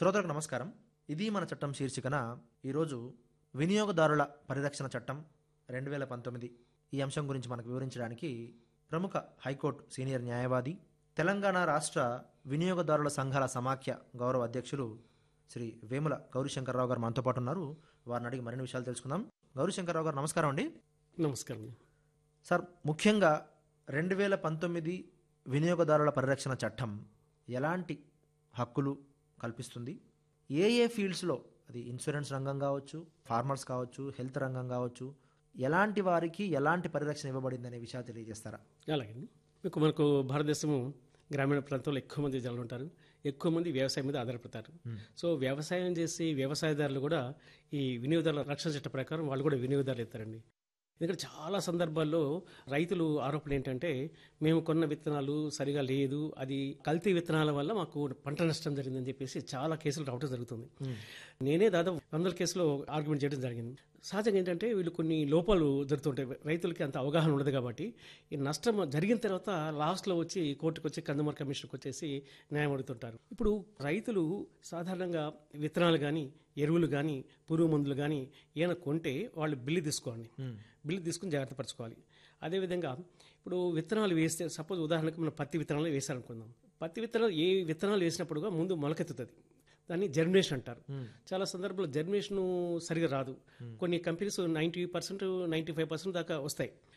శ్రోతలకు నమస్కారం ఇది మన చట్టం శీర్షికన ఈరోజు వినియోగదారుల పరిరక్షణ చట్టం రెండు వేల పంతొమ్మిది ఈ అంశం గురించి మనకు వివరించడానికి ప్రముఖ హైకోర్టు సీనియర్ న్యాయవాది తెలంగాణ రాష్ట్ర వినియోగదారుల సంఘాల సమాఖ్య గౌరవ అధ్యక్షులు శ్రీ వేముల గౌరీశంకర్రావు గారు మనతో పాటు ఉన్నారు వారిని అడిగి మరిన్ని విషయాలు తెలుసుకుందాం గౌరీశంకర్రావు గారు నమస్కారం అండి నమస్కారం సార్ ముఖ్యంగా రెండు వేల పంతొమ్మిది వినియోగదారుల పరిరక్షణ చట్టం ఎలాంటి హక్కులు కల్పిస్తుంది ఏ ఏ ఫీల్డ్స్లో అది ఇన్సూరెన్స్ రంగం కావచ్చు ఫార్మర్స్ కావచ్చు హెల్త్ రంగం కావచ్చు ఎలాంటి వారికి ఎలాంటి పరిరక్షణ ఇవ్వబడింది అనే విషయాలు తెలియజేస్తారా అలాగే మీకు మనకు భారతదేశము గ్రామీణ ప్రాంతంలో ఎక్కువ మంది జనాలు ఉంటారు ఎక్కువ మంది వ్యవసాయం మీద ఆధారపడతారు సో వ్యవసాయం చేసి వ్యవసాయదారులు కూడా ఈ వినియోగదారుల రక్షణ చట్ట ప్రకారం వాళ్ళు కూడా వినియోగదారులు ఇస్తారండి ఎందుకంటే చాలా సందర్భాల్లో రైతులు ఆరోపణ ఏంటంటే మేము కొన్న విత్తనాలు సరిగా లేదు అది కల్తీ విత్తనాల వల్ల మాకు పంట నష్టం జరిగిందని చెప్పేసి చాలా కేసులు రావడం జరుగుతుంది నేనే దాదాపు వందల కేసులో ఆర్గ్యుమెంట్ చేయడం జరిగింది సహజంగా ఏంటంటే వీళ్ళు కొన్ని లోపాలు జరుగుతుంటాయి రైతులకి అంత అవగాహన ఉండదు కాబట్టి ఈ నష్టం జరిగిన తర్వాత లాస్ట్లో వచ్చి కోర్టుకు వచ్చి కందుమర్ కమిషన్కి వచ్చేసి న్యాయం అడుగుతుంటారు ఇప్పుడు రైతులు సాధారణంగా విత్తనాలు కానీ ఎరువులు కానీ పురుగు మందులు కానీ ఏమైనా కొంటే వాళ్ళు బిల్లు తీసుకోండి బిల్లు తీసుకుని జాగ్రత్త పరచుకోవాలి అదేవిధంగా ఇప్పుడు విత్తనాలు వేస్తే సపోజ్ ఉదాహరణకు మనం పత్తి విత్తనాలు వేసారనుకుందాం పత్తి విత్తనాలు ఏ విత్తనాలు వేసినప్పుడు ముందు మొలకెత్తుతుంది దాన్ని జర్మినేషన్ అంటారు చాలా సందర్భాల్లో జర్మినేషన్ సరిగా రాదు కొన్ని companies ninety percent ninety five percent దాకా వస్తాయి